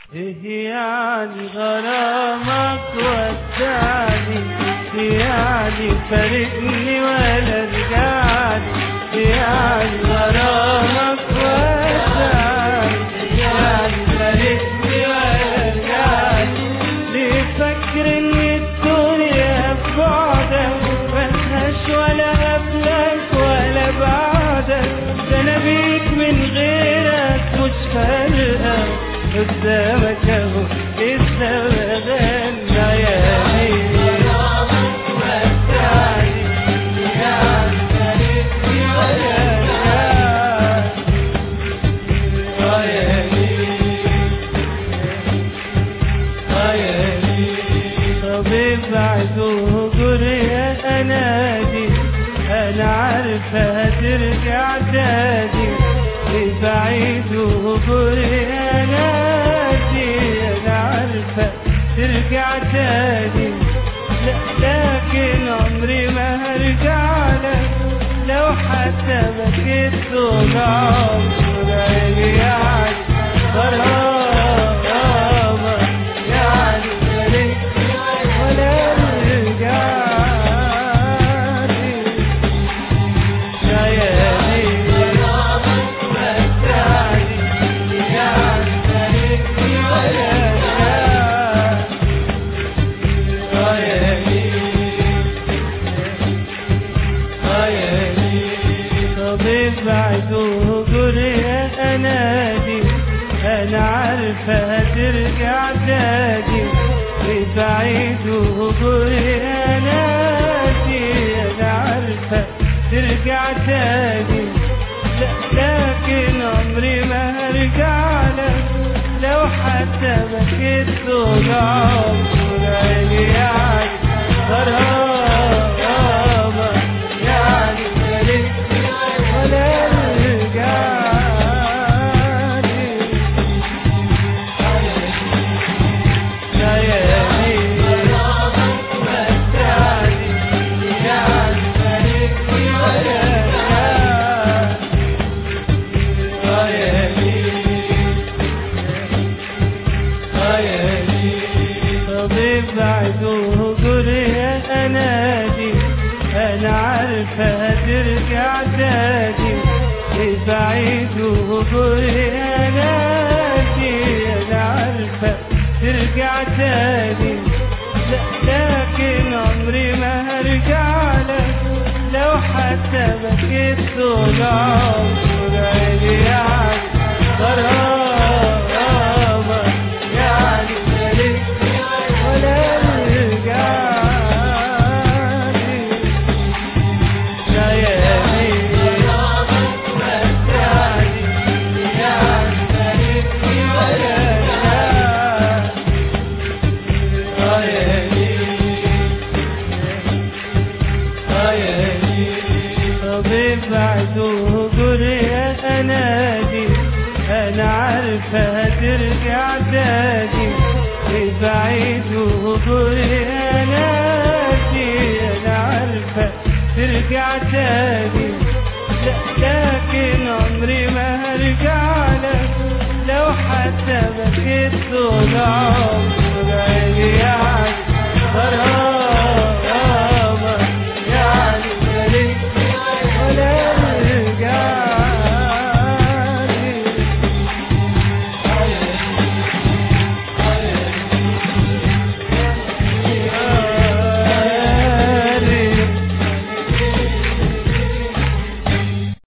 ايه يعني غرامك ودعني إيه يعني فارقني ولا رجعني إيه يعني غرامك ودعني إيه يعني فارقني ولا رجعني ليه فاكر ان الدنيا في بعدك ملهاش ولا قبلك ولا بعدك ده انا بيك من غيرك مش فارقه قدامك اهو لسه بغنى يا انادي انا عارفه هترجع تاني بعيد وهجري انادي انا عارفه ترجع تاني لا لكن عمري ما هرجع لك لو حتى بكيت طول عمري عيني يعني غرامة يعني مالك ولا رجعت بعد وجري انادي انا عارفه هترجع تاني بعيد وجري انادي انا عارفه ترجع تاني لا لكن عمري ما هرجع لك لو حتى بكيت طول عمري عيني يعني غرامة يعني مالك ولا رجعت بعد وهجري انادي انا عارفه هترجع تاني بعيد وهجري انادي انا عارفه ترجع تاني لا لكن عمري ما هرجع لك لو حتى بكيت طول عمري عيني يعني غرامة يعني مالك ولا رجعت بعد وجري انادي انا عارفه هترجع تاني بعيد وجري انادي انا عارفه ترجع تاني لا لكن عمري ما هرجع لك لو حتى بكيت طول عمري